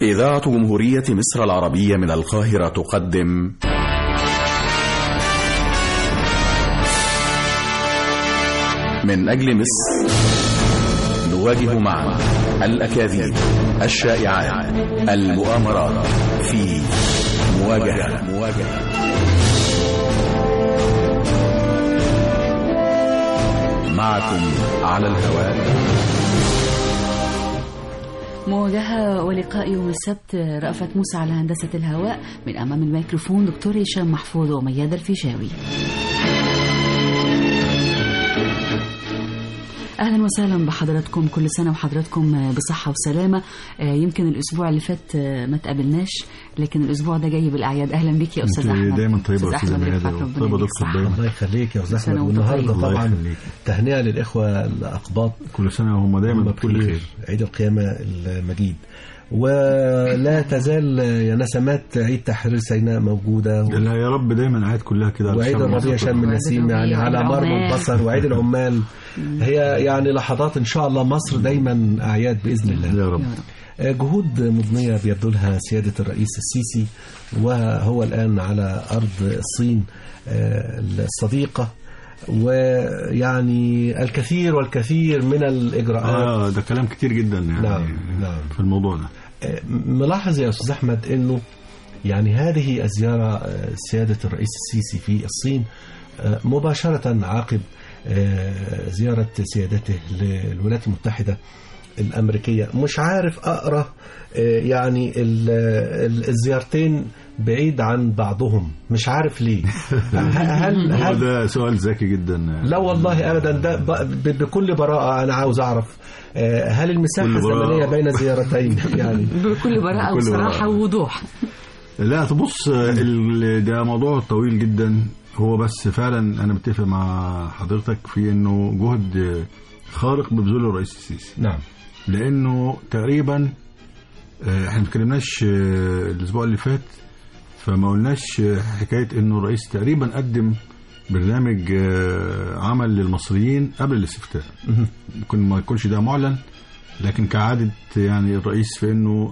إذاعة جمهورية مصر العربية من القاهرة تقدم من أجل مصر نواجه معا الأكاذيب الشائعات المؤامرات في مواجهة مواجهة معكم على الهواء مواجهة ولقاء يوم السبت رأفت موسى على هندسة الهواء من أمام الميكروفون دكتور هشام محفوظ ومياد الفيشاوي اهلا وسهلا بحضراتكم كل سنه وحضراتكم بصحه وسلامه يمكن الاسبوع اللي فات ما تقابلناش لكن الاسبوع ده جاي بالاعياد اهلا بك يا استاذ احمد دايما طيبه يا استاذ ميادة طيبه دكتور دايما الله يخليك يا استاذ احمد والنهارده طبعا تهنئه للاخوه الاقباط كل سنه وهم دايما بكل خير عيد القيامه المجيد ولا تزال يا نسمات عيد تحرير سيناء موجودة و... لا يا رب دايما العيد كلها كده وعيد الربيع شم النسيم يعني على مرمى البصر وعيد العمال هي يعني لحظات إن شاء الله مصر دايما أعياد بإذن الله يا رب جهود مضنية بيبذلها سيادة الرئيس السيسي وهو الآن على أرض الصين الصديقة ويعني الكثير والكثير من الإجراءات آه ده كلام كتير جدا يعني نعم نعم في الموضوع ده ملاحظ يا أستاذ أحمد أنه يعني هذه الزيارة سيادة الرئيس السيسي في الصين مباشرة عقب زيارة سيادته للولايات المتحدة الأمريكية مش عارف أقرأ يعني الزيارتين بعيد عن بعضهم مش عارف ليه هل, هل ده سؤال ذكي جدا لا والله ابدا ده بكل براءه انا عاوز اعرف هل المساحه الزمنيه بين الزيارتين يعني بكل براءه وصراحه ووضوح لا تبص ده موضوع طويل جدا هو بس فعلا انا متفق مع حضرتك في انه جهد خارق ببذوله الرئيس السيسي نعم لانه تقريبا احنا ما اتكلمناش الاسبوع اللي فات فما قلناش حكايه انه الرئيس تقريبا قدم برنامج عمل للمصريين قبل الاستفتاء ممكن ما يكونش ده معلن لكن كعاده يعني الرئيس في انه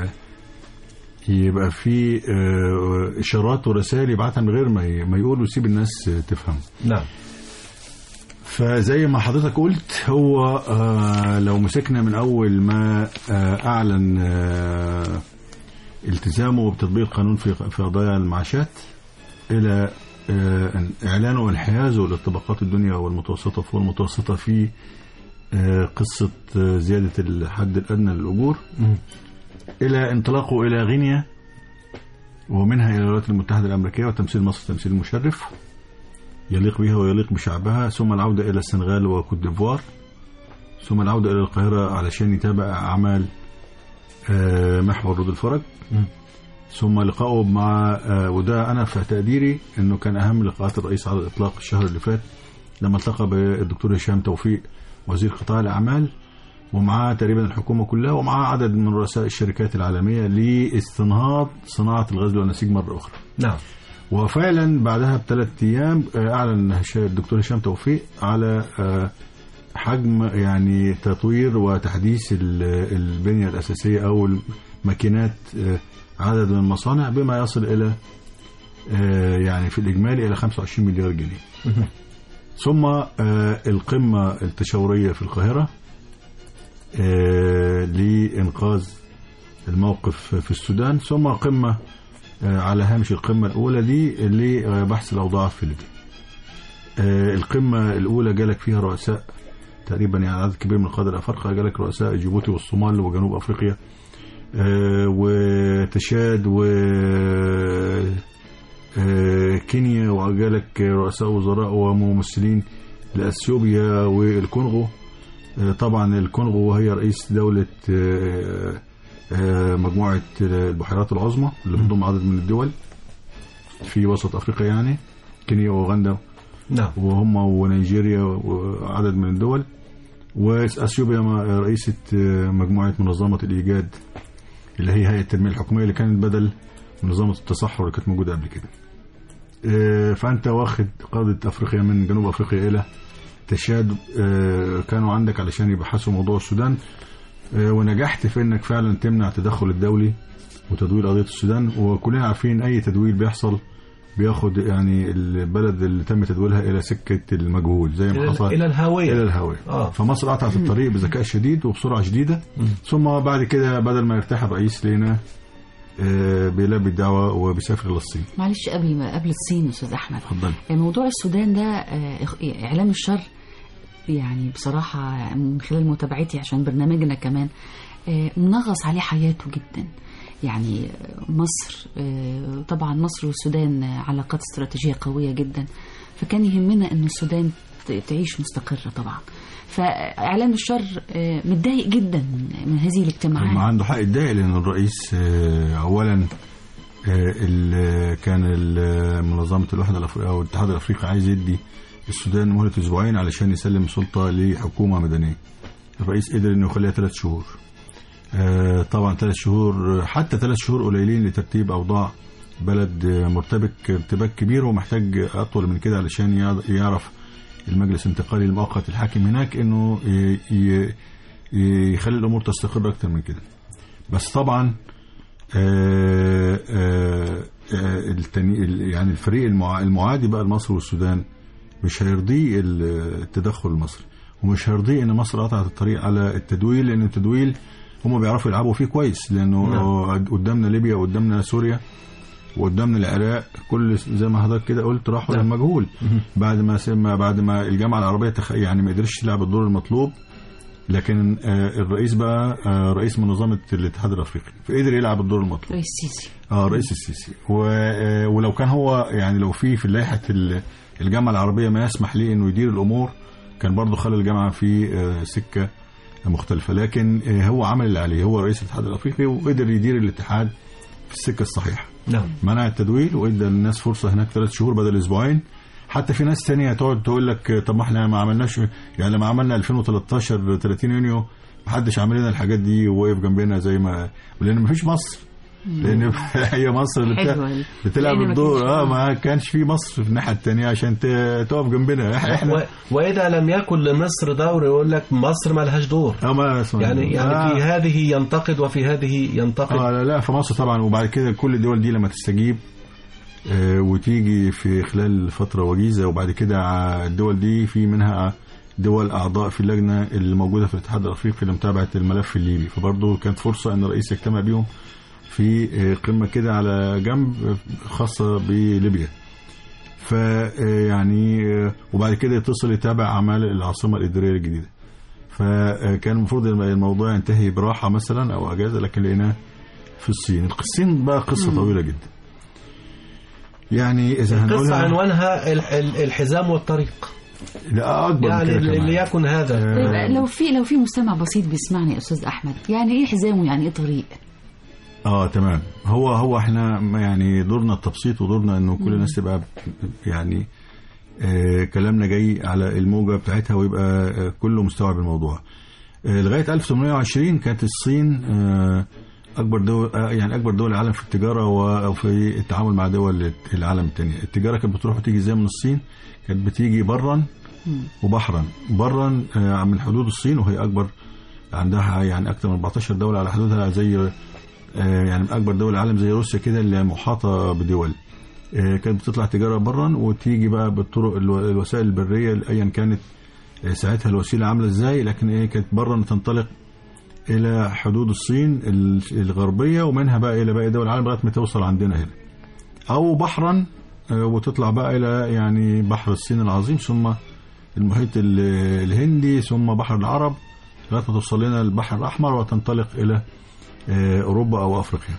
يبقى في اشارات ورسائل يبعتها من غير ما يقول ويسيب الناس تفهم نعم فزي ما حضرتك قلت هو لو مسكنا من اول ما اعلن التزامه بتطبيق القانون في في قضايا المعاشات الى اعلانه وانحيازه للطبقات الدنيا والمتوسطه فوق المتوسطه في قصه زياده الحد الادنى للاجور الى انطلاقه الى غينيا ومنها الى الولايات المتحده الامريكيه وتمثيل مصر تمثيل مشرف يليق بها ويليق بشعبها ثم العوده الى السنغال وكوت ديفوار ثم العوده الى القاهره علشان يتابع اعمال محور رود الفرج ثم لقائه مع وده انا في تقديري انه كان اهم لقاءات الرئيس على الاطلاق الشهر اللي فات لما التقى بالدكتور هشام توفيق وزير قطاع الاعمال ومعاه تقريبا الحكومه كلها ومعاه عدد من رؤساء الشركات العالميه لاستنهاض صناعه الغزل والنسيج مره اخرى. نعم. وفعلا بعدها بثلاث ايام اعلن الدكتور هشام توفيق على حجم يعني تطوير وتحديث البنية الأساسية أو الماكينات عدد من المصانع بما يصل إلى يعني في الإجمالي إلى 25 مليار جنيه ثم القمة التشاورية في القاهرة لإنقاذ الموقف في السودان ثم قمة على هامش القمة الأولى دي لبحث الأوضاع في ليبيا القمة الأولى جالك فيها رؤساء تقريبا يعني عدد كبير من القاده الافارقه جالك رؤساء جيبوتي والصومال وجنوب افريقيا آه وتشاد و آه كينيا وجالك رؤساء وزراء وممثلين لاثيوبيا والكونغو آه طبعا الكونغو هي رئيس دوله مجموعه البحيرات العظمى اللي بتضم عدد من الدول في وسط افريقيا يعني كينيا واوغندا نعم وهم ونيجيريا وعدد من الدول واثيوبيا رئيسة مجموعة منظمة الإيجاد اللي هي هيئة التنمية الحكومية اللي كانت بدل منظمة التصحر اللي كانت موجودة قبل كده. فأنت واخد قادة أفريقيا من جنوب أفريقيا إلى تشاد كانوا عندك علشان يبحثوا موضوع السودان آه، ونجحت في انك فعلا تمنع التدخل الدولي وتدوير قضيه السودان وكلنا عارفين اي تدوير بيحصل بياخد يعني البلد اللي تم تدويرها الى سكه المجهول زي ما الى حصل الى الهاويه الى الهواء آه. فمصر قطعت الطريق بذكاء شديد وبسرعه شديده ثم بعد كده بدل ما يرتاح الرئيس لقينا آه، بيلبي الدعوه وبيسافر الى الصين معلش قبل ما قبل الصين استاذ احمد اتفضل موضوع السودان ده آه، إخ- اعلام الشر يعني بصراحه من خلال متابعتي عشان برنامجنا كمان آه، منغص عليه حياته جدا يعني آه، مصر آه، طبعا مصر والسودان آه، علاقات استراتيجيه قويه جدا فكان يهمنا ان السودان ت- تعيش مستقره طبعا فاعلام الشر آه، متضايق جدا من- من هذه ما الاجتماعات عنده حق يتضايق لان الرئيس آه، اولا آه، ال- كان ال- منظمه الوحده الافريقيه او الاتحاد الافريقي عايز يدي السودان مهله اسبوعين علشان يسلم سلطه لحكومه مدنيه الرئيس قدر انه يخليها ثلاث شهور آه، طبعا ثلاث شهور حتى ثلاث شهور قليلين لترتيب اوضاع بلد آه، مرتبك ارتباك كبير ومحتاج اطول من كده علشان يع- يعرف المجلس الانتقالي المؤقت الحاكم هناك انه ي- ي- يخلي الامور تستقر اكتر من كده بس طبعا آه، آه، آه، التاني ال- يعني الفريق المعا- المعادي بقى لمصر والسودان مش هيرضيه ال- التدخل المصري ومش هيرضيه ان مصر قطعت الطريق على التدويل لان التدويل هم بيعرفوا يلعبوا فيه كويس لانه نعم. قدامنا ليبيا وقدامنا سوريا وقدامنا العراق كل زي ما حضرتك كده قلت راحوا نعم. للمجهول بعد ما سمى بعد ما الجامعه العربيه تخ... يعني ما قدرش تلعب الدور المطلوب لكن آه، الرئيس بقى آه، رئيس منظمه الاتحاد الافريقي فقدر يلعب الدور المطلوب رئيس السيسي اه رئيس السيسي و... آه، ولو كان هو يعني لو في في لائحه ال- الجامعه العربيه ما يسمح ليه انه يدير الامور كان برضه خلى الجامعه في آه، سكه مختلفه لكن آه، هو عمل اللي عليه هو رئيس الاتحاد الافريقي وقدر يدير الاتحاد في السكه الصحيحه نعم منع التدويل وادى الناس فرصه هناك ثلاث شهور بدل اسبوعين حتى في ناس تانية تقعد تقول لك طب ما احنا ما عملناش يعني لما عملنا 2013 30 يونيو ما حدش عمل لنا الحاجات دي ووقف جنبنا زي ما لان ما فيش مصر لان هي مصر اللي بتا- حلوة دي. بتلعب لأن ما الدور كانش- اه ما كانش في مصر في الناحيه الثانيه عشان ت- تقف جنبنا إح- احنا و... واذا لم يكن لمصر دور يقول لك مصر ما لهاش دور اه ما اسمع يعني يعني آه. في هذه ينتقد وفي هذه ينتقد اه لا لا في مصر طبعا وبعد كده كل الدول دي لما تستجيب آه، وتيجي في خلال فترة وجيزة وبعد كده ع- الدول دي في منها دول أعضاء في اللجنة اللي موجودة في الاتحاد الأفريقي لمتابعة الملف الليبي فبرضه كانت فرصة أن الرئيس يجتمع بيهم في آه، قمة كده على جنب آه، خاصة بليبيا ف آه، يعني آه، وبعد كده يتصل يتابع أعمال العاصمة الإدارية الجديدة فكان المفروض الم- الموضوع ينتهي براحة مثلا أو أجازة لكن لقيناه في الصين الصين بقى قصة طويلة جدا يعني إذا القصة هنقولها عنوانها ال- ال- الحزام والطريق لا أكبر يعني من كده كمان. ليكن هذا طيب لو في لو في مستمع بسيط بيسمعني يا استاذ احمد يعني ايه حزام ويعني ايه طريق اه تمام هو هو احنا ما يعني دورنا التبسيط ودورنا انه كل الناس تبقى يعني آه كلامنا جاي على الموجه بتاعتها ويبقى آه كله مستوعب الموضوع آه لغايه 1820 كانت الصين آه اكبر دول آه يعني اكبر دول العالم في التجاره وفي التعامل مع دول العالم الثانيه التجاره كانت بتروح وتيجي ازاي من الصين كانت بتيجي برا وبحرا برا آه من حدود الصين وهي اكبر عندها يعني اكثر من 14 دوله على حدودها زي آه، يعني من اكبر دول العالم زي روسيا كده اللي محاطه بدول آه، كانت بتطلع تجاره برا وتيجي بقى بالطرق الو- الوسائل البريه ايا كانت آه، ساعتها الوسيله عامله ازاي لكن ايه كانت برا تنطلق الى حدود الصين ال- الغربيه ومنها بقى الى باقي دول العالم لغايه ما توصل عندنا هنا او بحرا آه، وتطلع بقى الى يعني بحر الصين العظيم ثم المحيط ال- الهندي ثم بحر العرب لغايه ما توصل لنا البحر الاحمر وتنطلق الى آه، اوروبا او افريقيا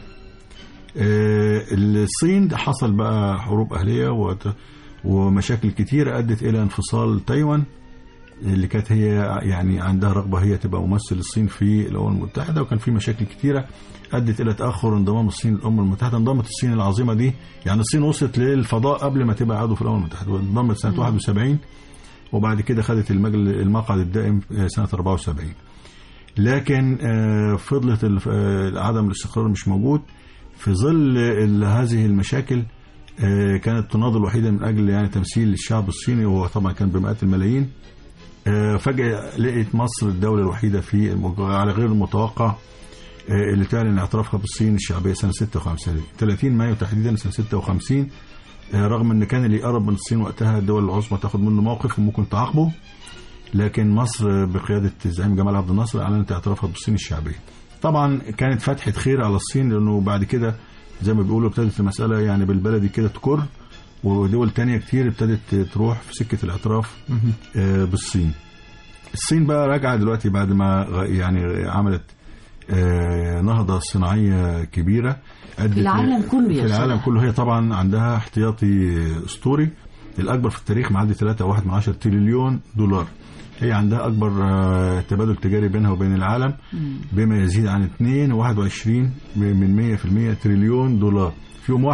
آه، الصين حصل بقى حروب اهليه وت- ومشاكل كتيره ادت الى انفصال تايوان اللي كانت هي يعني عندها رغبه هي تبقى ممثل الصين في الامم المتحده وكان في مشاكل كتيره ادت الى تاخر انضمام الصين للامم المتحده انضمت الصين العظيمه دي يعني الصين وصلت للفضاء قبل ما تبقى عضو في الامم المتحده وانضمت سنه 71 وبعد كده خدت المجل المقعد الدائم آه، سنه 74 لكن آه، فضلت ال- آه، عدم الاستقرار مش موجود في ظل ال- هذه المشاكل آه، كانت تناضل وحيدا من اجل يعني تمثيل الشعب الصيني وهو طبعا كان بمئات الملايين آه، فجأة لقيت مصر الدولة الوحيدة في المج- على غير المتوقع آه، اللي تعلن اعترافها بالصين الشعبية سنة 56 30 مايو تحديدا سنة 56 آه، رغم ان كان اللي يقرب من الصين وقتها الدول العظمى تاخد منه موقف وممكن تعاقبه لكن مصر بقيادة الزعيم جمال عبد الناصر أعلنت اعترافها بالصين الشعبية طبعا كانت فتحة خير على الصين لأنه بعد كده زي ما بيقولوا ابتدت المسألة يعني بالبلدي كده تكر ودول تانية كتير ابتدت تروح في سكة الاعتراف آه، بالصين الصين بقى راجعة دلوقتي بعد ما غ- يعني عملت آه، نهضة صناعية كبيرة أدت في العالم كله يا في العالم صلاح. كله هي طبعا عندها احتياطي أسطوري الأكبر في التاريخ معدي 3.1 من 10 تريليون دولار هي عندها أكبر آه، تبادل تجاري بينها وبين العالم بما يزيد عن 2 من 100% تريليون دولار فيهم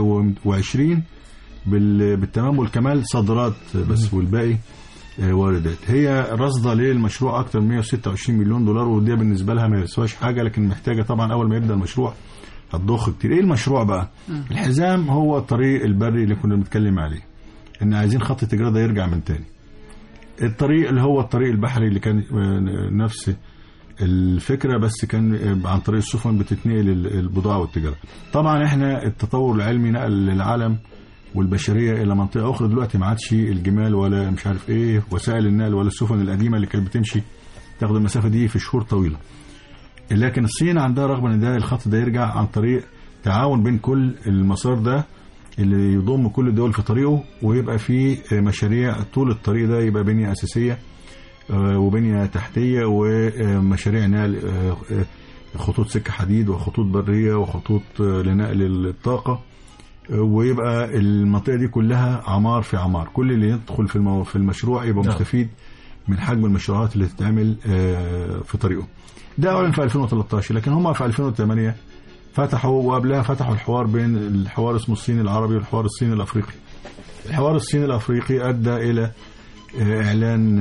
21 بال- بالتمام والكمال صادرات بس والباقي آه، واردات هي رصدة للمشروع أكثر من 126 مليون دولار وده بالنسبة لها ما يسواش حاجة لكن محتاجة طبعا أول ما يبدأ المشروع هتضخ كتير إيه المشروع بقى؟ الحزام هو الطريق البري اللي كنا بنتكلم عليه إن عايزين خط التجارة ده يرجع من تاني الطريق اللي هو الطريق البحري اللي كان آه، نفس الفكرة بس كان آه، عن طريق السفن بتتنقل ال- البضاعة والتجارة طبعا احنا التطور العلمي نقل العالم والبشرية إلى منطقة أخرى دلوقتي ما عادش الجمال ولا مش عارف إيه وسائل النقل ولا السفن القديمة اللي كانت بتمشي تاخد المسافة دي في شهور طويلة لكن الصين عندها رغبة ان ده الخط ده يرجع عن طريق تعاون بين كل المسار ده اللي يضم كل الدول في طريقه ويبقى فيه مشاريع طول الطريق ده يبقى بنية أساسية آه، وبنية تحتية ومشاريع نقل آه، آه، خطوط سكة حديد وخطوط برية وخطوط آه، لنقل الطاقة آه، ويبقى المنطقة دي كلها عمار في عمار كل اللي يدخل في المو- في المشروع يبقى نعم. مستفيد من حجم المشروعات اللي تتعمل آه، في طريقه ده أعلن في 2013 لكن هم في 2008 فتحوا وقبلها فتحوا الحوار بين الحوار اسمه الصيني العربي والحوار الصيني الأفريقي الحوار الصيني الأفريقي أدى إلى آه، إعلان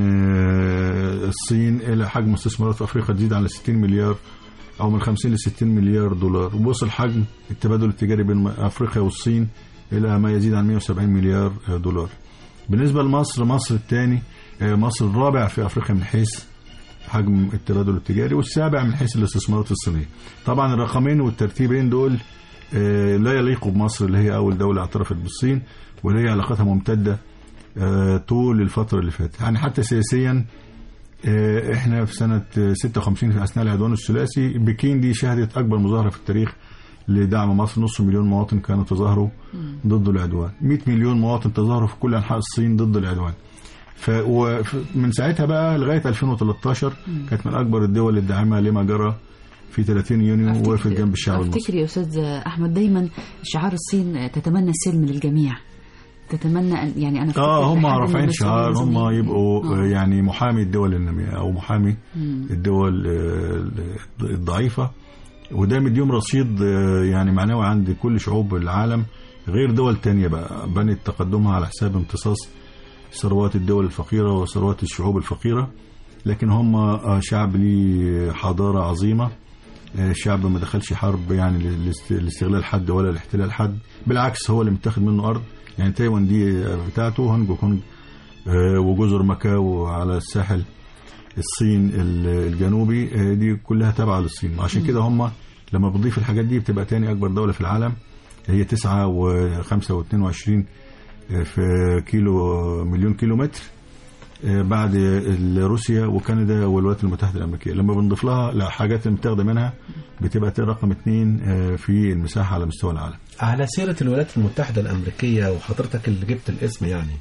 آه، الصين إلى حجم استثمارات في أفريقيا تزيد على 60 مليار أو من 50 ل 60 مليار دولار ووصل حجم التبادل التجاري بين أفريقيا والصين إلى ما يزيد عن 170 مليار آه، دولار بالنسبة لمصر مصر الثاني مصر الرابع في أفريقيا من حيث حجم التبادل التجاري والسابع من حيث الاستثمارات الصينية طبعا الرقمين والترتيبين دول آه، لا يليقوا بمصر اللي هي أول دولة اعترفت بالصين واللي هي علاقتها ممتدة آه، طول الفترة اللي فاتت يعني حتى سياسيا آه، احنا في سنة آه، 56 في أثناء العدوان الثلاثي بكين دي شهدت أكبر مظاهرة في التاريخ لدعم مصر نص مليون مواطن كانوا تظاهروا ضد العدوان 100 مليون مواطن تظاهروا في كل أنحاء الصين ضد العدوان ف ومن ساعتها بقى لغاية 2013 كانت من أكبر الدول الداعمة لما جرى في 30 يونيو أفتكر- وقفت جنب الشعب المصري افتكر يا استاذ احمد دايما شعار الصين تتمنى السلم للجميع تتمنى أن يعني انا اه أفتكر هم حد من رافعين المسؤولين شعار هم زمان. يبقوا آه. آه. يعني محامي الدول النامية او محامي مم. الدول آه، الضعيفة وده مديهم رصيد آه، يعني معنوي عند كل شعوب العالم غير دول تانية بقى بنت تقدمها على حساب امتصاص ثروات الدول الفقيرة وثروات الشعوب الفقيرة لكن هم آه، شعب ليه حضارة عظيمة آه، شعب ما دخلش حرب يعني لاست- لاستغلال حد ولا لاحتلال حد بالعكس هو اللي متاخد منه أرض يعني تايوان دي آه، بتاعته هونج كونج آه، وجزر ماكاو على الساحل الصين ال- الجنوبي آه، دي كلها تابعة للصين وعشان كده هم لما بتضيف الحاجات دي بتبقى تاني أكبر دولة في العالم هي 9 و5 و22 في كيلو مليون كيلو متر آه، بعد ال- روسيا وكندا والولايات المتحدة الأمريكية لما بنضيف لها الحاجات اللي متاخدة منها بتبقى رقم اثنين آه، في المساحة على مستوى العالم على سيرة الولايات المتحدة الأمريكية وحضرتك اللي جبت الاسم يعني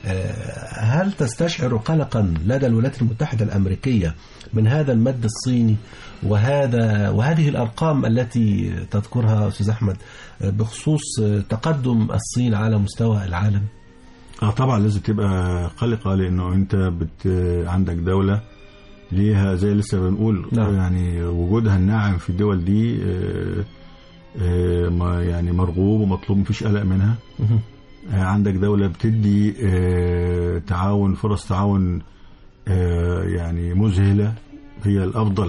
آه، هل تستشعر قلقا لدى الولايات المتحدة الأمريكية من هذا المد الصيني وهذا وهذه الأرقام التي تذكرها أستاذ أحمد آه، بخصوص آه، تقدم الصين على مستوى العالم اه طبعا لازم تبقى قلقة لأنه أنت بت عندك دولة ليها زي لسه بنقول نعم. يعني وجودها الناعم في الدول دي آه، آه، ما يعني مرغوب ومطلوب مفيش قلق منها آه، عندك دولة بتدي آه، تعاون فرص تعاون آه، يعني مذهلة هي الأفضل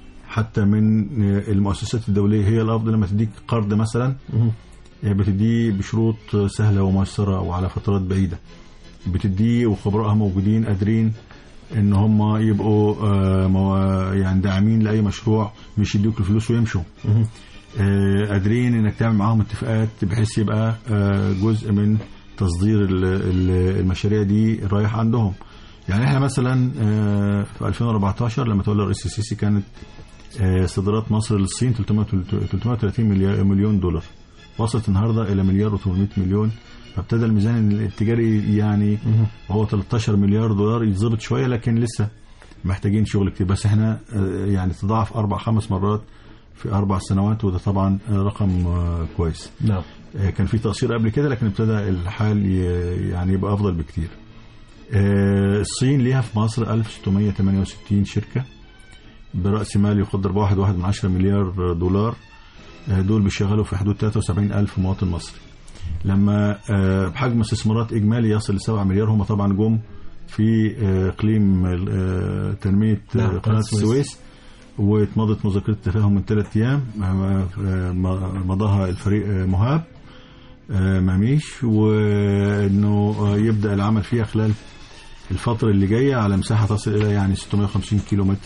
حتى من آه، المؤسسات الدولية هي الأفضل لما تديك قرض مثلا آه، بتديه بشروط سهلة وميسرة وعلى فترات بعيدة بتديه وخبرائها موجودين قادرين ان هم يبقوا آه، مو- يعني داعمين لاي مشروع مش يدوك الفلوس ويمشوا مهم. آه، قادرين انك تعمل معاهم اتفاقات بحيث يبقى آه، جزء من تصدير ال- ال- المشاريع دي رايح عندهم يعني احنا مثلا آه، في 2014 لما تولى الرئيس السيسي كانت آه، صادرات مصر للصين 300 330 مليار- مليون دولار وصلت النهارده الى مليار و800 مليون فابتدى الميزان التجاري يعني وهو 13 مليار دولار يتظبط شويه لكن لسه محتاجين شغل كتير بس احنا آه، يعني تضاعف اربع خمس مرات في اربع سنوات وده طبعا آه، رقم آه، كويس نعم آه، كان في تقصير قبل كده لكن ابتدى الحال ي- يعني يبقى افضل بكتير آه، الصين ليها في مصر 1668 شركه براس مال يقدر بواحد واحد من عشرة مليار دولار آه، دول بيشغلوا في حدود 73 ألف مواطن مصري لما آه، بحجم استثمارات إجمالي يصل ل 7 مليار هم طبعا جم في آه، إقليم آه، تنمية آه، نعم، قناة قناة السويس. السويس واتمضت مذكرة التفاهم من ثلاث أيام آه، آه، مضاها الفريق آه، مهاب آه، ماميش وإنه آه، يبدأ العمل فيها خلال الفترة اللي جاية على مساحة تصل إلى يعني 650 كيلو متر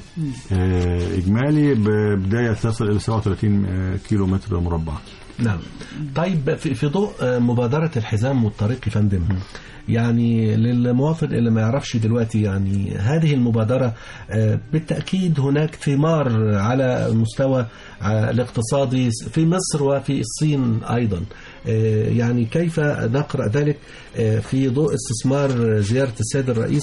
آه، إجمالي ببداية تصل إلى 37 آه، كيلو متر مربع نعم طيب في, في ضوء آه، مبادرة الحزام والطريق يا فندم يعني للمواطن اللي ما يعرفش دلوقتي يعني هذه المبادرة آه، بالتأكيد هناك ثمار على المستوى آه، الاقتصادي في مصر وفي الصين أيضا آه، يعني كيف نقرأ ذلك آه، في ضوء استثمار زيارة السيد الرئيس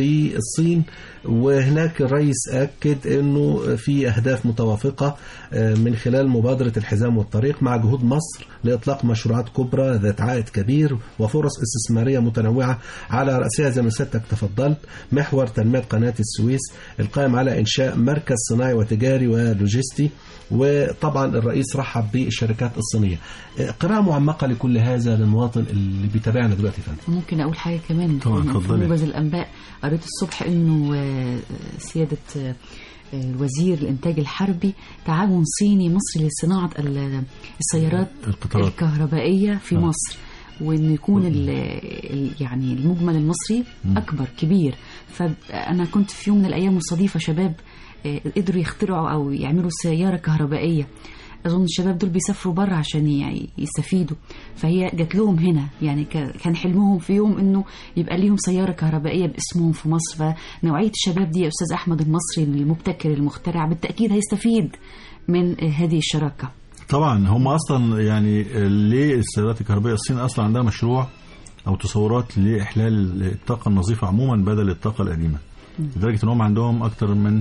للصين وهناك الرئيس أكد أنه في أهداف متوافقة آه، من خلال مبادرة الحزام والطريق مع جهود مصر لإطلاق مشروعات كبرى ذات عائد كبير وفرص استثمارية متنوعة على رأسها زي ما سيادتك تفضلت محور تنمية قناة السويس القائم على إنشاء مركز صناعي وتجاري ولوجستي وطبعا الرئيس رحب بالشركات الصينية آه، قراءة معمقة لكل هذا للمواطن اللي بيتابعنا دلوقتي يا فندم ممكن اقول حاجه كمان طبعاً، في اتفضلي. موجز الانباء قريت الصبح انه آه، سياده آه، الوزير الانتاج الحربي تعاون صيني مصري لصناعه ال- السيارات القطارات الكهربائيه في آه. مصر وانه يكون ال ال- يعني المجمل المصري اكبر كبير فانا كنت في يوم من الايام مستضيفه شباب آه، قدروا يخترعوا او يعملوا سياره كهربائيه اظن الشباب دول بيسافروا بره عشان ي- يستفيدوا فهي جات لهم هنا يعني ك- كان حلمهم في يوم انه يبقى ليهم سياره كهربائيه باسمهم في مصر فنوعيه الشباب دي يا استاذ احمد المصري المبتكر المخترع بالتاكيد هيستفيد من آه، هذه الشراكه طبعا هم اصلا يعني ليه السيارات الكهربائيه الصين اصلا عندها مشروع او تصورات لاحلال الطاقه النظيفه عموما بدل الطاقه القديمه لدرجه ان هم عندهم اكثر من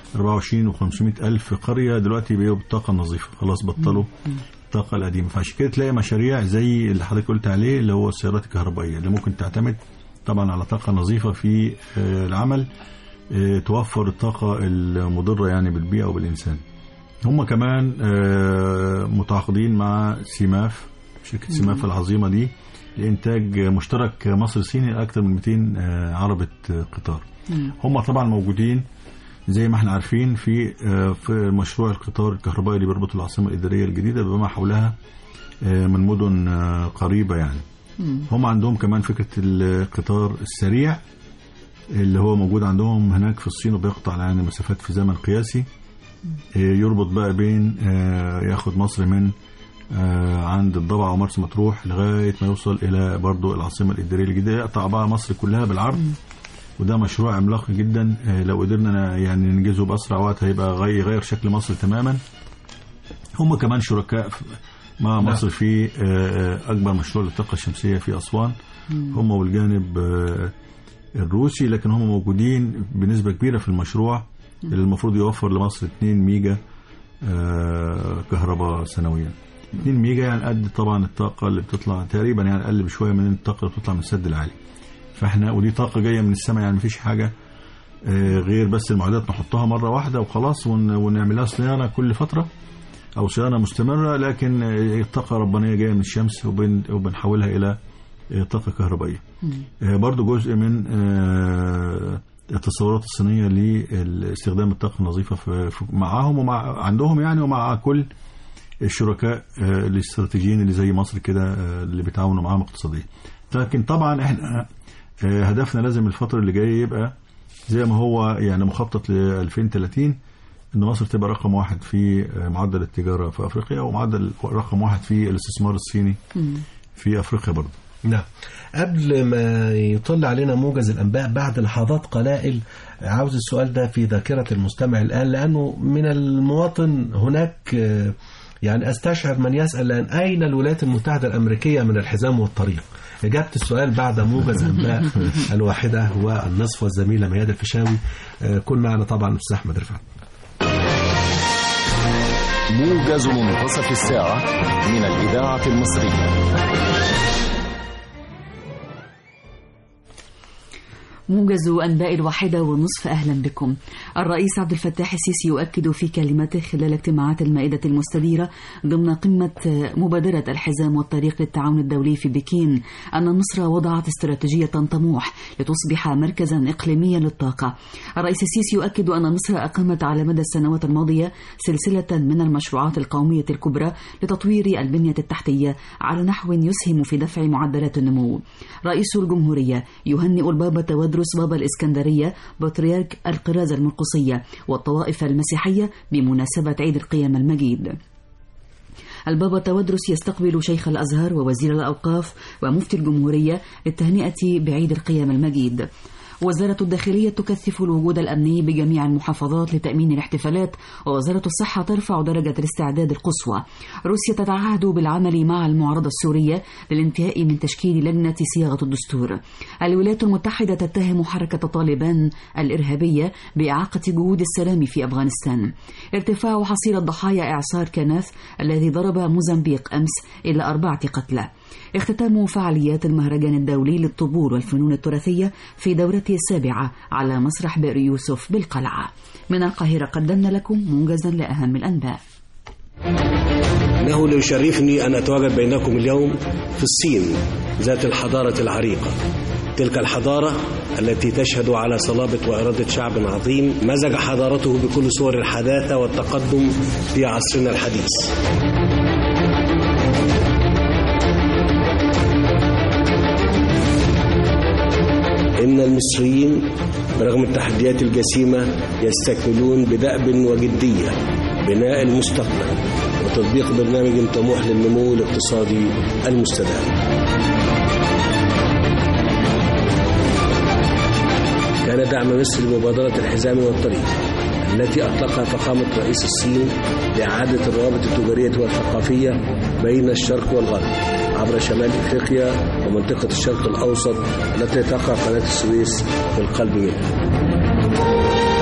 24 و500 الف قريه دلوقتي بقوا بالطاقه النظيفه خلاص بطلوا الطاقه القديمه فعشان كده تلاقي مشاريع زي اللي حضرتك قلت عليه اللي هو السيارات الكهربائيه اللي ممكن تعتمد طبعا على طاقه نظيفه في آه، العمل آه، توفر الطاقه المضره يعني بالبيئه وبالانسان هم كمان آه، متعاقدين مع سيماف شركة سيماف العظيمة دي لإنتاج مشترك مصر صيني لأكثر من 200 آه، عربة آه، قطار هم طبعا موجودين زي ما احنا عارفين في آه، في مشروع القطار الكهربائي اللي بيربط العاصمة الإدارية الجديدة بما حولها آه، من مدن آه، قريبة يعني هم عندهم كمان فكرة القطار السريع اللي هو موجود عندهم هناك في الصين وبيقطع يعني مسافات في زمن قياسي آه، يربط بقى بين آه، ياخد مصر من آه، عند الضبع ومرسى مطروح لغايه ما يوصل الى برضو العاصمه الاداريه الجديده يقطع بقى مصر كلها بالعرض وده مشروع عملاق جدا آه، لو قدرنا يعني ننجزه باسرع وقت هيبقى غي- يغير شكل مصر تماما هم كمان شركاء في- مع نعم. مصر في آه، آه، اكبر مشروع للطاقه الشمسيه في اسوان هم والجانب آه، الروسي لكن هم موجودين بنسبه كبيره في المشروع اللي المفروض يوفر لمصر 2 ميجا آه، كهرباء سنويا 2 ميجا يعني قد طبعا الطاقه اللي بتطلع تقريبا يعني اقل بشويه من الطاقه اللي بتطلع من السد العالي فاحنا ودي طاقه جايه من السماء يعني مفيش حاجه آه، غير بس المعدات نحطها مره واحده وخلاص ون- ونعمل لها صيانه كل فتره او صيانه مستمره لكن آه، الطاقه ربانيه جايه من الشمس وبن وبنحولها الى آه، طاقه كهربائيه آه، برضو جزء من آه، التصورات الصينيه لاستخدام الطاقه النظيفه في في- معاهم ومع عندهم يعني ومع كل الشركاء آه، الاستراتيجيين اللي زي مصر كده آه، اللي بيتعاونوا معاهم اقتصاديا لكن طبعا احنا آه، هدفنا لازم الفتره اللي جايه يبقى زي ما هو يعني مخطط ل 2030 ان مصر تبقى رقم واحد في معدل التجاره في افريقيا ومعدل رقم واحد في الاستثمار الصيني في افريقيا برضه نعم قبل ما يطل علينا موجز الأنباء بعد لحظات قلائل عاوز السؤال ده في ذاكرة المستمع الآن لأنه من المواطن هناك آه، يعني أستشعر من يسأل الآن أين الولايات المتحدة الأمريكية من الحزام والطريق إجابة السؤال بعد موجز أنباء الواحدة والنصف والزميلة ميادة الفيشاوي آه، كن معنا طبعا الأستاذ أحمد رفعت موجز منتصف الساعة من الإذاعة المصرية موجز أنباء الواحدة والنصف أهلا بكم الرئيس عبد الفتاح السيسي يؤكد في كلمته خلال اجتماعات المائدة المستديرة ضمن قمة مبادرة الحزام والطريق للتعاون الدولي في بكين أن مصر وضعت استراتيجية طموح لتصبح مركزا إقليميا للطاقة الرئيس السيسي يؤكد أن مصر أقامت على مدى السنوات الماضية سلسلة من المشروعات القومية الكبرى لتطوير البنية التحتية على نحو يسهم في دفع معدلات النمو رئيس الجمهورية يهنئ البابا تودرس بابا الإسكندرية بطريرك القرازة المرقصية والطوائف المسيحية بمناسبة عيد القيامة المجيد البابا تودرس يستقبل شيخ الأزهر ووزير الأوقاف ومفتي الجمهورية للتهنئة بعيد القيامة المجيد وزارة الداخلية تكثف الوجود الأمني بجميع المحافظات لتأمين الاحتفالات ووزارة الصحة ترفع درجة الاستعداد القصوى روسيا تتعهد بالعمل مع المعارضة السورية للانتهاء من تشكيل لجنة صياغة الدستور الولايات المتحدة تتهم حركة طالبان الإرهابية بإعاقة جهود السلام في أفغانستان ارتفاع حصيلة ضحايا إعصار كناث الذي ضرب موزمبيق أمس إلى أربعة قتلى اختتام فعاليات المهرجان الدولي للطبول والفنون التراثية في دورته السابعة على مسرح بئر يوسف بالقلعة من القاهرة قدمنا لكم موجزا لأهم الأنباء إنه ليشرفني أن أتواجد بينكم اليوم في الصين ذات الحضارة العريقة تلك الحضارة التي تشهد على صلابة وإرادة شعب عظيم مزج حضارته بكل صور الحداثة والتقدم في عصرنا الحديث إن المصريين برغم التحديات الجسيمة يستكملون بدأب وجدية بناء المستقبل وتطبيق برنامج طموح للنمو الاقتصادي المستدام كان دعم مصر لمبادرة الحزام والطريق التي أطلقها فخامة رئيس الصين لإعادة الروابط التجارية والثقافية بين الشرق والغرب عبر شمال إفريقيا ومنطقة الشرق الأوسط التي تقع قناة السويس في القلب منها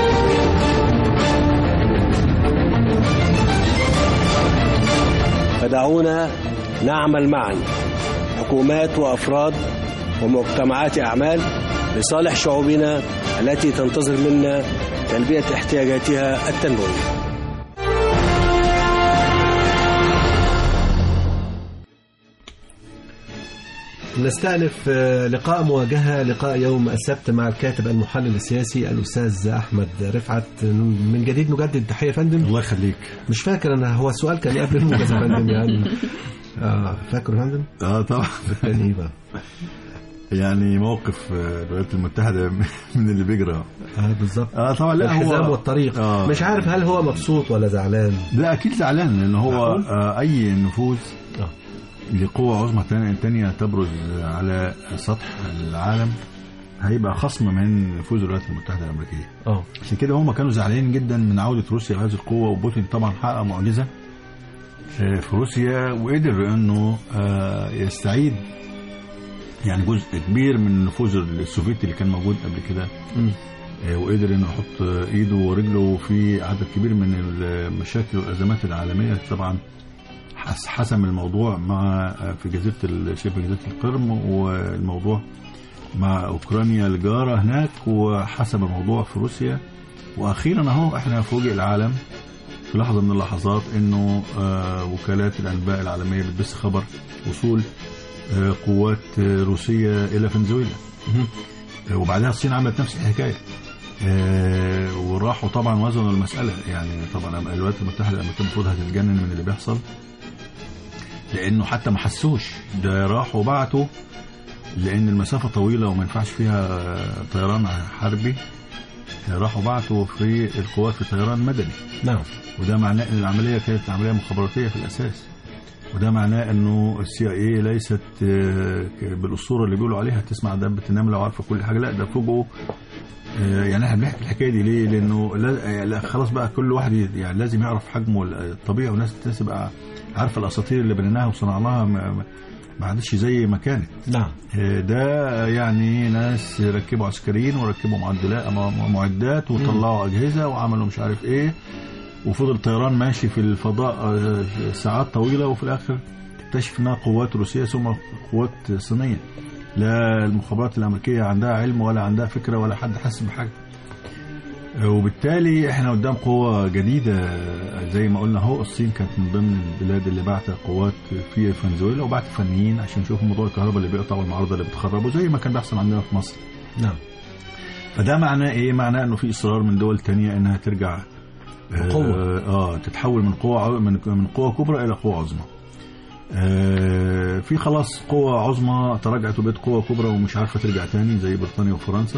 فدعونا نعمل معا حكومات وأفراد ومجتمعات أعمال لصالح شعوبنا التي تنتظر منا تلبية احتياجاتها التنموية نستأنف آه، لقاء مواجهة لقاء يوم السبت مع الكاتب المحلل السياسي الأستاذ أحمد رفعت من جديد نجدد تحية يا فندم الله يخليك مش فاكر أنا هو السؤال كان قبل الموجز يا فندم يعني آه فاكر يا فندم اه طبعا بالتاني بقى يعني موقف آه، الولايات المتحدة من اللي بيجرى اه بالظبط اه طبعا لا الحزام هو والطريق آه. مش عارف هل هو مبسوط ولا زعلان لا اكيد زعلان لان هو معقول؟ آه اي نفوذ آه. لقوة عظمى تانية تانية تبرز على سطح العالم هيبقى خصم من نفوذ الولايات المتحدة الأمريكية اه عشان كده هم كانوا زعلانين جدا من عودة روسيا لهذه القوة وبوتين طبعا حقق معجزة آه، في روسيا وقدر انه آه، يستعيد يعني جزء كبير من النفوذ السوفيتي اللي كان موجود قبل كده مم. آه، وقدر انه يحط ايده ورجله في عدد كبير من المشاكل والازمات العالميه طبعا حس- حسم الموضوع مع آه، في جزيره ال- شبه جزيره القرم والموضوع مع اوكرانيا الجاره هناك وحسم الموضوع في روسيا واخيرا اهو احنا فوجئ العالم في لحظه من اللحظات انه آه، وكالات الانباء العالميه بتبث خبر وصول آه، قوات آه، روسيه الى فنزويلا آه، وبعدها الصين عملت نفس الحكايه آه، وراحوا طبعا وزنوا المساله يعني طبعا الولايات المتحده الامريكيه المفروض هتتجنن من اللي بيحصل لانه حتى ما حسوش ده راحوا وبعتوا لان المسافه طويله وما ينفعش فيها آه، طيران حربي راحوا بعتوا في القوات في طيران مدني نعم وده معناه ان العمليه كانت عمليه مخابراتيه في الاساس وده معناه انه السي اي ليست آه، ك- بالاسطوره اللي بيقولوا عليها تسمع دبه النمله وعارفه كل حاجه لا ده فوجئوا آه، يعني احنا بنحكي الحكايه دي ليه؟ لانه لا لا خلاص بقى كل واحد ي- يعني لازم يعرف حجمه الطبيعي والناس الناس تبقى عارفه الاساطير اللي بنيناها وصنعناها ما- ما- ما عادش زي ما كانت نعم ده يعني ناس ركبوا عسكريين وركبوا معدلات م- معدات وطلعوا اجهزه وعملوا مش عارف ايه وفضل طيران ماشي في الفضاء آه، ساعات طويله وفي الاخر تكتشف انها قوات روسيه ثم قوات صينيه لا المخابرات الامريكيه عندها علم ولا عندها فكره ولا حد حس بحاجه آه، وبالتالي احنا قدام قوه جديده آه، زي ما قلنا اهو الصين كانت من ضمن البلاد اللي بعت قوات في فنزويلا وبعت فنيين عشان يشوفوا موضوع الكهرباء اللي بيقطع والمعارضه اللي بتخربه زي ما كان بيحصل عندنا في مصر نعم فده معناه ايه معناه انه في اصرار من دول تانية انها ترجع آه، قوة. اه تتحول من قوه عظ- من من قوه كبرى الى قوه عظمى آه في خلاص قوة عظمى تراجعت وبقت قوة كبرى ومش عارفة ترجع تاني زي بريطانيا وفرنسا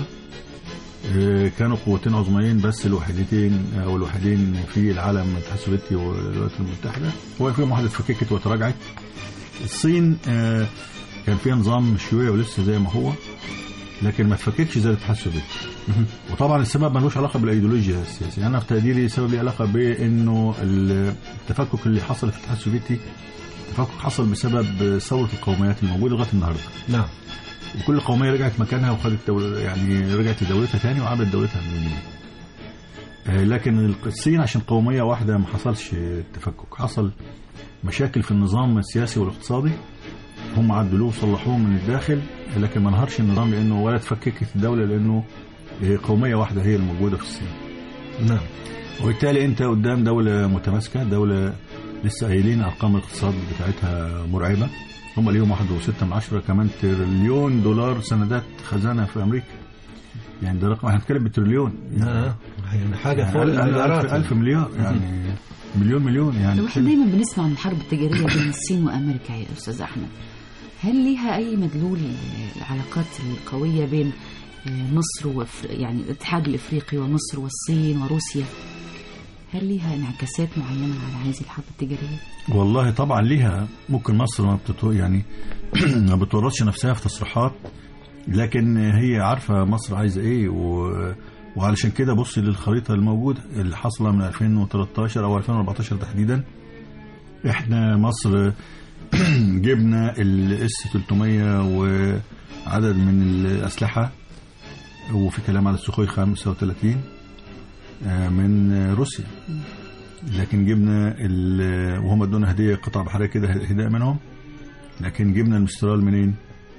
آه كانوا قوتين عظميين بس الوحيدتين او الوحيدين في العالم الاتحاد السوفيتي والولايات المتحدة هو فيهم واحدة اتفككت وتراجعت الصين آه كان فيها نظام شيوعي ولسه زي ما هو لكن ما اتفككش زي الاتحاد السوفيتي وطبعا السبب ملوش علاقه بالايديولوجيا السياسيه انا في تقديري السبب ليه علاقه بانه التفكك اللي حصل في الاتحاد السوفيتي تفكك حصل بسبب ثوره القوميات الموجوده لغايه النهارده نعم وكل قوميه رجعت مكانها وخدت دول يعني رجعت لدولتها تاني وعملت دولتها من جديد آه، لكن الصين عشان قوميه واحده ما حصلش تفكك حصل مشاكل في النظام السياسي والاقتصادي هم عدلوه وصلحوه من الداخل لكن ما انهارش النظام لانه ولا اتفككت الدوله لانه آه، قوميه واحده هي الموجوده في الصين نعم وبالتالي انت قدام دوله متماسكه دوله لسه قايلين ارقام الاقتصاد بتاعتها مرعبه هم ليهم واحد وستة من عشرة كمان تريليون دولار سندات خزانة في أمريكا يعني ده رقم احنا بنتكلم بالتريليون آه، يعني حاجة فوق يعني ألف, المليارات ألف مليار يعني مليون مليون يعني لو احنا دايما بنسمع عن الحرب التجارية بين الصين وأمريكا يا أستاذ أحمد هل ليها أي مدلول العلاقات القوية بين مصر وفر يعني الاتحاد الإفريقي ومصر والصين وروسيا هل ليها انعكاسات معينة على هذه الحرب التجارية؟ والله طبعا ليها ممكن مصر ما بتتو يعني ما بتورطش نفسها في تصريحات لكن هي عارفة مصر عايزة ايه و... وعلشان كده بص للخريطة الموجودة اللي حاصلة من 2013 او 2014 تحديدا احنا مصر جبنا الاس 300 وعدد من الاسلحة وفي كلام على السخوي 35 آه، من روسيا لكن جبنا ال- وهم ادونا هديه قطع بحريه كده هدايا منهم لكن جبنا المسترال منين؟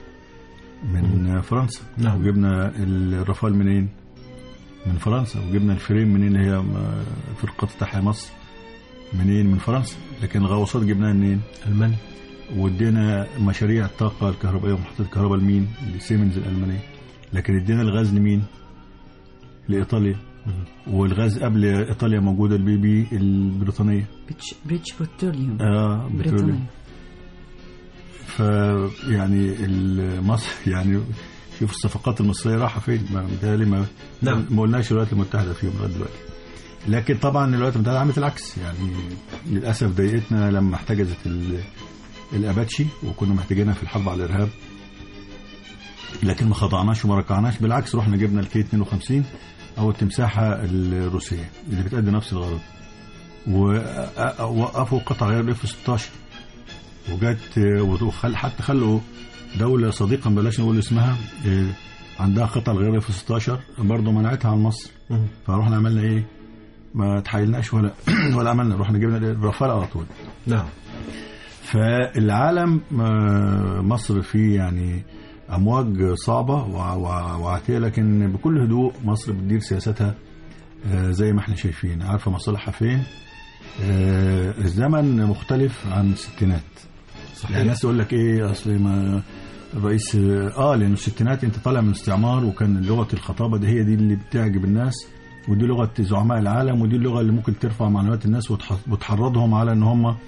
من فرنسا نعم. وجبنا الرافال منين؟ من فرنسا وجبنا الفريم منين اللي هي م- فرقه تحيا مصر منين؟ من فرنسا لكن الغواصات جبناها منين؟ ألمانيا وادينا مشاريع الطاقه الكهربائيه ومحطات الكهرباء لمين؟ لسيمنز الالمانيه لكن ادينا الغاز لمين؟ لايطاليا والغاز قبل ايطاليا موجوده البي بي البريطانيه بريتش, بريتش بتروليوم اه بتروليوم بريطانيا فيعني ال- مصر يعني شوف الصفقات المصريه رايحه فين ما متهيألي ما نعم. ما قلناش الولايات المتحده فيهم لغايه دلوقتي لكن طبعا الولايات المتحده عملت العكس يعني للاسف ضايقتنا لما احتجزت ال- الاباتشي وكنا محتاجينها في الحرب على الارهاب لكن ما خضعناش وما ركعناش بالعكس رحنا جبنا الكي 52 او التمساحه الروسيه اللي بتأدي نفس الغرض ووقفوا قطع غير الاف 16 وجت وخل حتى خلوا دولة صديقة بلاش نقول اسمها إيه، عندها قطع الغير اف 16 برضه منعتها عن مصر مم. فروحنا عملنا ايه؟ ما تحايلناش ولا ولا عملنا رحنا جبنا الرافال على طول نعم فالعالم آه، مصر فيه يعني امواج صعبه وع- وع- وعاتيه لكن بكل هدوء مصر بتدير سياستها آه، زي ما احنا شايفين عارفه مصالحها فين آه، الزمن مختلف عن الستينات يعني الناس تقول لك ايه اصل ما الرئيس اه لان الستينات انت طالع من الاستعمار وكان لغه الخطابه دي هي دي اللي بتعجب الناس ودي لغه زعماء العالم ودي اللغه اللي ممكن ترفع معنويات الناس وتح- وتحرضهم على ان هم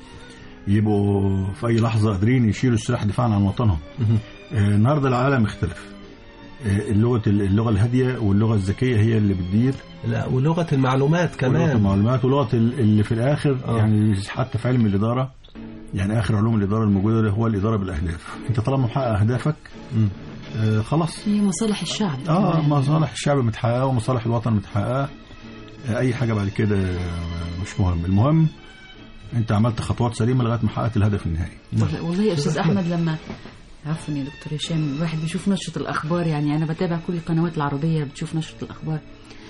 يبقوا في اي لحظه قادرين يشيلوا السلاح دفاعا عن وطنهم مهم. آه، النهارده العالم اختلف آه، اللغه اللغه الهاديه واللغه الذكيه هي اللي بتدير لا ولغه المعلومات ولغه كمان المعلومات ولغه ال- اللي في الاخر آه. يعني حتى في علم الاداره يعني اخر علوم الاداره الموجوده ده هو الاداره بالاهداف انت طالما محقق اهدافك مم. آه خلاص هي مصالح الشعب اه كمان. مصالح الشعب متحققه ومصالح الوطن متحققه آه، اي حاجه بعد كده آه، مش مهم المهم انت عملت خطوات سليمه لغايه ما حققت الهدف النهائي والله والله يا استاذ احمد لما عفوا يا دكتور هشام الواحد بيشوف نشره الاخبار يعني انا بتابع كل القنوات العربيه بتشوف نشره الاخبار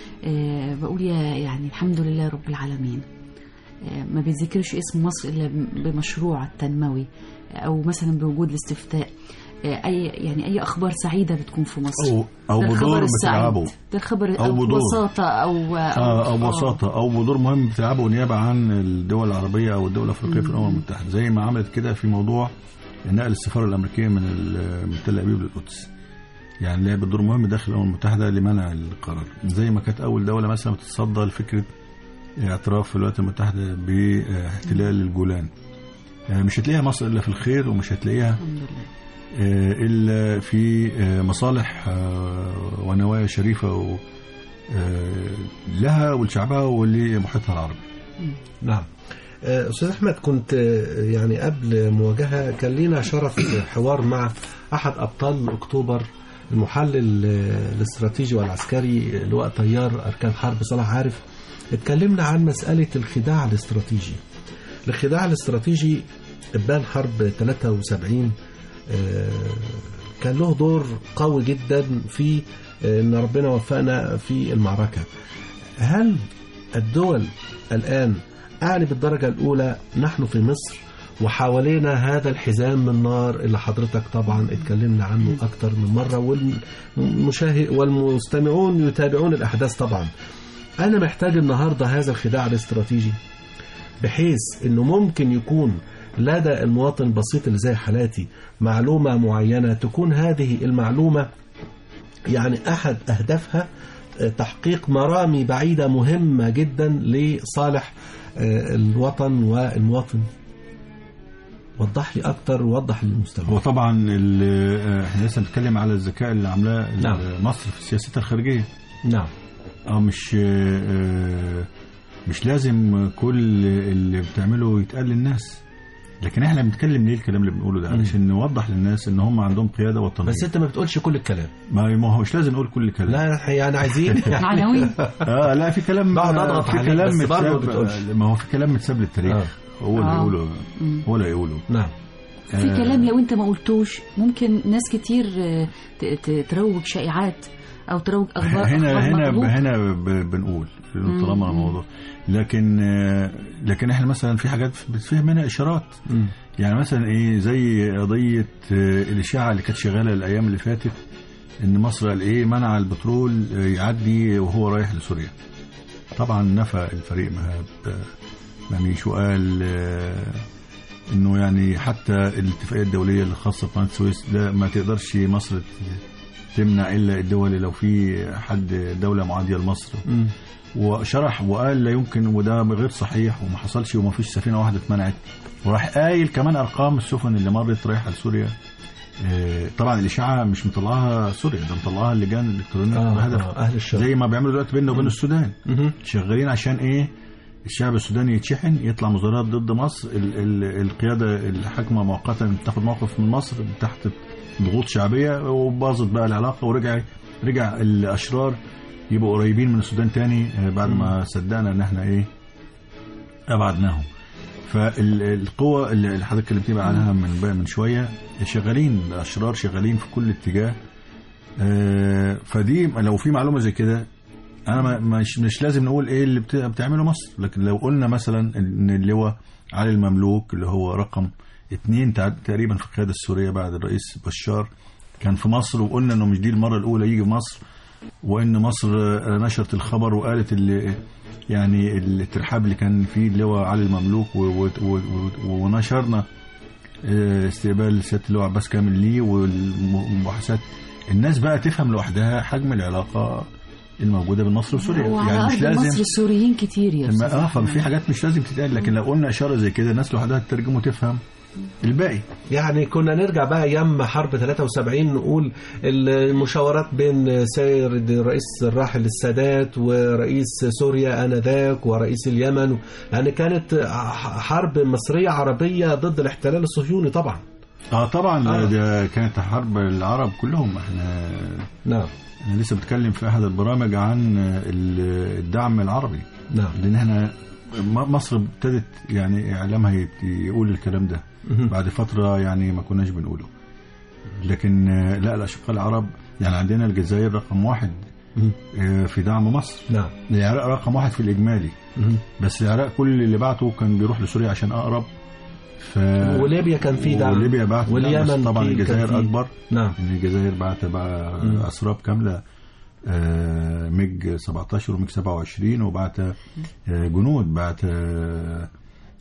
آه بقول يا يعني الحمد لله رب العالمين آه ما بيتذكرش اسم مصر الا بمشروع تنموي او مثلا بوجود الاستفتاء آه اي يعني اي اخبار سعيده بتكون في مصر او او ده الخبر بدور السعيد. بتلعبه ده الخبر أو او بدور. ببساطه او آه، او ببساطه او بدور مهم بتلعبه نيابه عن الدول العربيه او الدول الافريقيه في الامم المتحده زي ما عملت كده في موضوع نقل السفاره الامريكيه من ال- من تل ابيب للقدس يعني لعبت دور مهم داخل الامم المتحده لمنع القرار زي ما كانت اول دوله مثلا بتتصدى لفكره اعتراف الولايات المتحده باحتلال الجولان آه، مش هتلاقيها مصر الا في الخير ومش هتلاقيها الحمد لله آه، إلا في آه، مصالح آه، ونوايا شريفة و- آه، لها ولشعبها ولمحيطها العربي نعم آه، أستاذ أحمد كنت آه، يعني قبل مواجهة كان لنا شرف حوار مع أحد أبطال أكتوبر المحلل آه، الاستراتيجي والعسكري لواء طيار أركان حرب صلاح عارف اتكلمنا عن مسألة الخداع الاستراتيجي الخداع الاستراتيجي إبان حرب 73 آه، كان له دور قوي جدا في آه، ان ربنا وفقنا في المعركه هل الدول الآن أعني بالدرجة الأولى نحن في مصر وحوالينا هذا الحزام من نار اللي حضرتك طبعا اتكلمنا عنه أكتر من مرة والمشاهد والمستمعون يتابعون الأحداث طبعا أنا محتاج النهاردة هذا الخداع الاستراتيجي بحيث أنه ممكن يكون لدى المواطن البسيط اللي زي حالاتي معلومة معينة تكون هذه المعلومة يعني أحد أهدافها تحقيق مرامي بعيدة مهمة جدا لصالح آه، الوطن والمواطن وضح لي أكتر ووضح للمستمع هو طبعا ال- آه، احنا لسه بنتكلم على الذكاء اللي عاملاه ال- نعم. مصر في سياستها الخارجيه نعم اه مش آه، مش لازم كل اللي بتعمله يتقال للناس لكن احنا بنتكلم ليه الكلام اللي بنقوله ده علشان نوضح للناس ان هم عندهم قياده وطنيه بس أنت ما بتقولش كل الكلام ما ما هو مش لازم نقول كل كلام لا يعني عايزين معنويا اه لا في كلام بقعد أضغط في عليك كلام بس برضه ما متساب بتقولش. ما هو في كلام متساب للتاريخ هو اللي آه. يقوله مم. هو اللي هيقوله نعم في آه. كلام لو انت ما قلتوش ممكن ناس كتير آه، ت- ت- تروج شائعات او تروج اخبار هنا أخبار هنا مغلوط. هنا ب- بنقول مم. طالما الموضوع لكن آه، لكن احنا مثلا في حاجات بتفهم منها اشارات مم. يعني مثلا ايه زي قضيه آه، الاشاعه اللي كانت شغاله الايام اللي فاتت ان مصر قال ايه منع البترول آه، يعدي وهو رايح لسوريا طبعا نفى الفريق مهاب آه، مميش وقال آه، انه يعني حتى الاتفاقيه الدوليه الخاصه بقناه السويس ده ما تقدرش مصر ت- تمنع الا الدول لو في حد دوله معاديه لمصر مم. وشرح وقال لا يمكن وده غير صحيح وما حصلش وما فيش سفينه واحده اتمنعت وراح قايل كمان ارقام السفن اللي مرت رايحه لسوريا آه، طبعا الاشاعه مش مطلعاها سوريا ده مطلعاها اللجان الالكترونيه آه بهدف آه أهل الشر زي ما بيعملوا دلوقتي بيننا وبين السودان مهم. شغالين عشان ايه الشعب السوداني يتشحن يطلع مظاهرات ضد مصر ال ال القياده الحاكمه مؤقتا تاخد موقف من مصر تحت ضغوط شعبيه وباظت بقى العلاقه ورجع رجع الاشرار يبقوا قريبين من السودان تاني آه، بعد ما صدقنا ان احنا ايه ابعدناهم فالقوة اللي حضرتك اتكلمتي بقى عنها من بقى من شوية شغالين الأشرار شغالين في كل اتجاه آه، فدي لو في معلومة زي كده أنا ما- مش مش لازم نقول إيه اللي بت- بتعمله مصر لكن لو قلنا مثلا إن اللواء علي المملوك اللي هو رقم اتنين تع- تقريبا في القيادة السورية بعد الرئيس بشار كان في مصر وقلنا إنه مش دي المرة الأولى يجي مصر وإن مصر آه، نشرت الخبر وقالت اللي يعني الترحاب اللي كان فيه اللواء علي المملوك و- و- و- و- ونشرنا آه، استقبال سياده اللواء عباس كامل ليه والمباحثات الناس بقى تفهم لوحدها حجم العلاقه الموجوده بين مصر وسوريا وعلى يعني مش ارض مصر لازم السوريين كتير يا ما- استاذ اه أحمد. ففي حاجات مش لازم تتقال لكن لو قلنا اشاره زي كده الناس لوحدها تترجم وتفهم الباقي يعني كنا نرجع بقى ايام حرب 73 نقول المشاورات بين سيد الرئيس الراحل السادات ورئيس سوريا انذاك ورئيس اليمن يعني كانت حرب مصريه عربيه ضد الاحتلال الصهيوني طبعا اه طبعا آه. ده كانت حرب العرب كلهم احنا نعم انا لسه بتكلم في احد البرامج عن ال- الدعم العربي نعم لان احنا م- مصر ابتدت يعني اعلامها يت- يقول الكلام ده مهم. بعد فتره يعني ما كناش بنقوله لكن آه، لا الاشقاء العرب يعني عندنا الجزائر رقم واحد مهم. آه، في دعم مصر نعم العراق رقم واحد في الاجمالي مهم. بس العراق كل اللي بعته كان بيروح لسوريا عشان اقرب ف وليبيا كان في دعم وليبيا بعت واليمن واليمن طبعا في- كان الجزائر في- اكبر نعم ان الجزائر بعت بقى مم. اسراب كامله آه، ميج 17 وميج 27 وبعت آه، جنود بعت آه،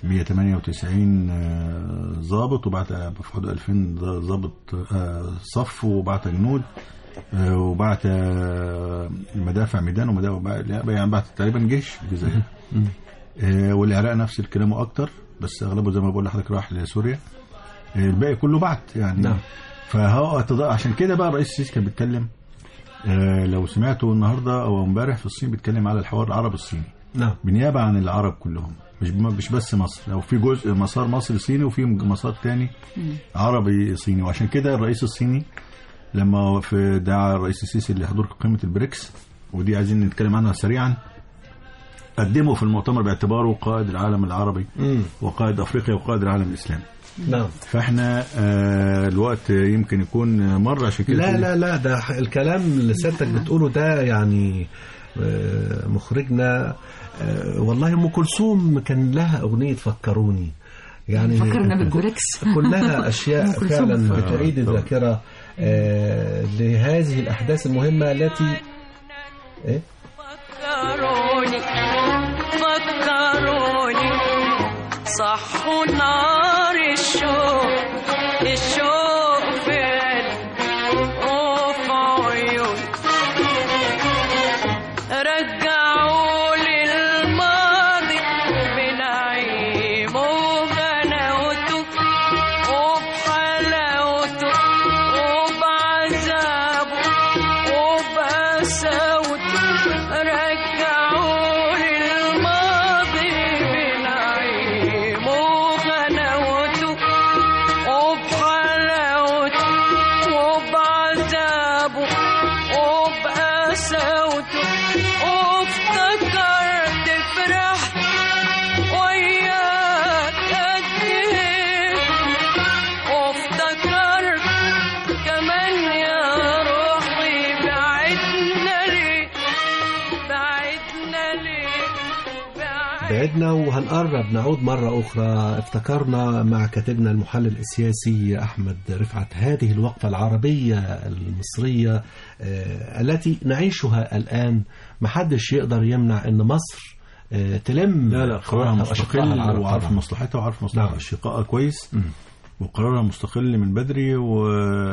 198 آه، ضابط وبعت آه، في حدود 2000 ضابط آه، صف وبعت جنود آه، وبعت آه، مدافع ميدان ومدافع لا، يعني بعت تقريبا جيش في الجزائر مم. آه، والعراق نفس الكلام واكتر بس اغلبه زي ما بقول لحضرتك راح لسوريا آه، الباقي كله بعت يعني نعم. فهو تض- عشان كده بقى الرئيس السيسي كان بيتكلم آه، لو سمعته النهارده او امبارح في الصين بيتكلم على الحوار العربي الصيني نعم بالنيابه عن العرب كلهم مش مش بس مصر لو في جزء مسار مصري صيني وفي مسار تاني عربي صيني وعشان كده الرئيس الصيني لما في دعا الرئيس السيسي لحضور قمه البريكس ودي عايزين نتكلم عنها سريعا قدمه في المؤتمر باعتباره قائد العالم العربي مم. وقائد افريقيا وقائد العالم الاسلامي نعم فاحنا آه الوقت يمكن يكون مر عشان كده لا تقول- لا لا ده ح- الكلام اللي سيادتك بتقوله ده يعني آه، مخرجنا آه، والله ام كلثوم كان لها اغنيه فكروني يعني فكرنا بالبريكس كلها اشياء أم كلثوم فعلا فكرة. بتعيد طبعا. الذاكره آه، لهذه الاحداث المهمه التي إيه؟ فكروني فكروني صحوا نار الشوق الشوق في قلبي وفي عيوني رجعوا لي الماضي بنعيمه وغناوته وبحلاوته وبعذابه وبقساوته رجعوا لي الماضي بنعيمه وغناوته وبحلاوته وبعذابه وبقساوته وافتكرت فرحت وياك قد ايه وافتكرت كمان يا روحي بعدنا ليه بعدنا ليه بعدنا بعدنا وهنقرب نعود مرة أخرى افتكرنا مع كاتبنا المحلل السياسي أحمد رفعت هذه الوقفة العربية المصرية آه، التي نعيشها الآن محدش يقدر يمنع أن مصر آه، تلم لا لا قرارها أخواتها وأشقائها مستقل العرب وعارف طبعاً. مصلحتها وعارف مصلحة نعم. أشقائها كويس مم. وقرارها مستقل من بدري و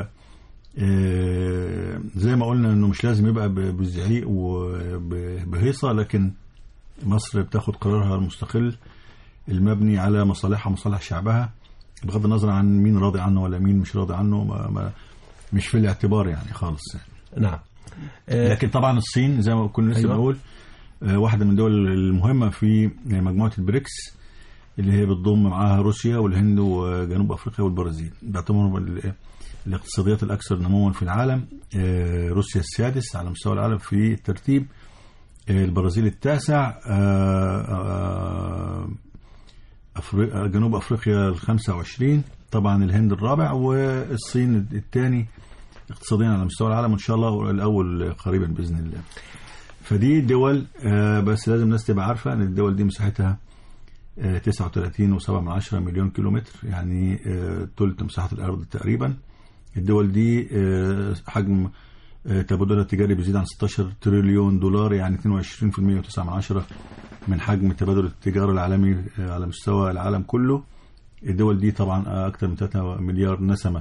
آه، زي ما قلنا انه مش لازم يبقى ب- بزعيق وبهيصه لكن مصر بتاخد قرارها المستقل المبني على مصالحها ومصالح شعبها بغض النظر عن مين راضي عنه ولا مين مش راضي عنه ما ما مش في الاعتبار يعني خالص يعني. نعم آه، لكن طبعا الصين زي ما كنا لسه أيوة. بنقول آه، واحده من الدول المهمه في مجموعه البريكس اللي هي بتضم معاها روسيا والهند وجنوب افريقيا والبرازيل باعتبارهم ال- الاقتصاديات الاكثر نموا في العالم آه، روسيا السادس على مستوى العالم في الترتيب آه، البرازيل التاسع آه، آه، أفريقيا جنوب افريقيا ال 25 طبعا الهند الرابع والصين الثاني اقتصاديا على مستوى العالم وان شاء الله الاول قريبا باذن الله. فدي دول آه، بس لازم الناس تبقى عارفه ان الدول دي مساحتها آه، 39.7 مليون كيلومتر يعني آه، ثلث مساحه الارض تقريبا. الدول دي آه، حجم آه، تبادلها التجاري بيزيد عن 16 تريليون دولار يعني 22.9 من حجم تبادل التجاره العالمي آه، على مستوى العالم كله. الدول دي طبعا اكثر من 3 مليار نسمه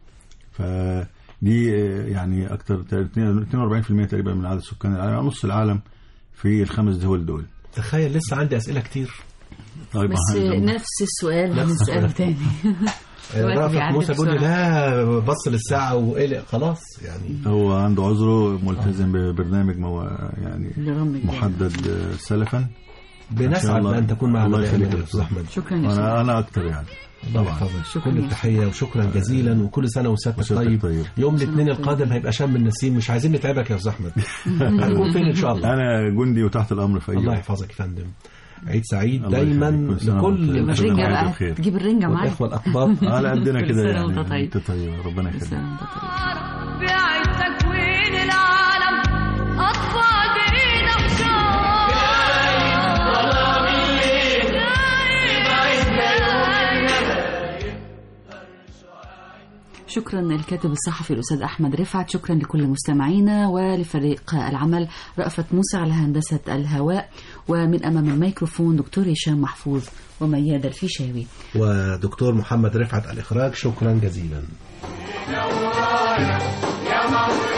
فدي آه، يعني اكثر 42% تقريبا من عدد سكان العالم يعني نص العالم في الخمس دول دول تخيل لسه عندي أسئلة كتير طيب بس ها- نفس السؤال هنسأله تاني الوقت رافق بيعدي موسى بيقول لي بسرعة. لا بص للساعه وقلق خلاص يعني هو عنده عذره ملتزم ببرنامج مو يعني برامج محدد آه، سلفا إن شاء بنسعد الله. بان تكون معنا الله دائما يخليك يا يا استاذ احمد شكرا يا أستاذ. انا انا اكتر يعني الله طبعا يحفظك شكراً كل يا التحيه وشكرا جزيلا وكل سنه وسيادتك وسيادتك طيب طيب. يوم الاثنين القادم هيبقى شم النسيم مش عايزين نتعبك يا استاذ احمد هنكون فين ان شاء الله انا جندي وتحت الامر في اي الله وقت. يحفظك يا فندم عيد سعيد الله دايما يخليك. كل سنة وأنت لكل طيب. تجيب الرنجة معاك بقى بخير. تجيب الرنجة معاك والاخوه الاقباط على قدنا كل كده سنة يعني وأنت طيب. انت طيب ربنا كل يخليك سنة وأنت طيب. بعيد تكوين العالم أطفال بإيدهم شعار شكرا للكاتب الصحفي الأستاذ أحمد رفعت شكرا لكل مستمعينا ولفريق العمل رأفت موسى على هندسة الهواء ومن أمام الميكروفون دكتور هشام محفوظ وميادة الفيشاوي ودكتور محمد رفعت الاخراج شكرا جزيلا يا مصر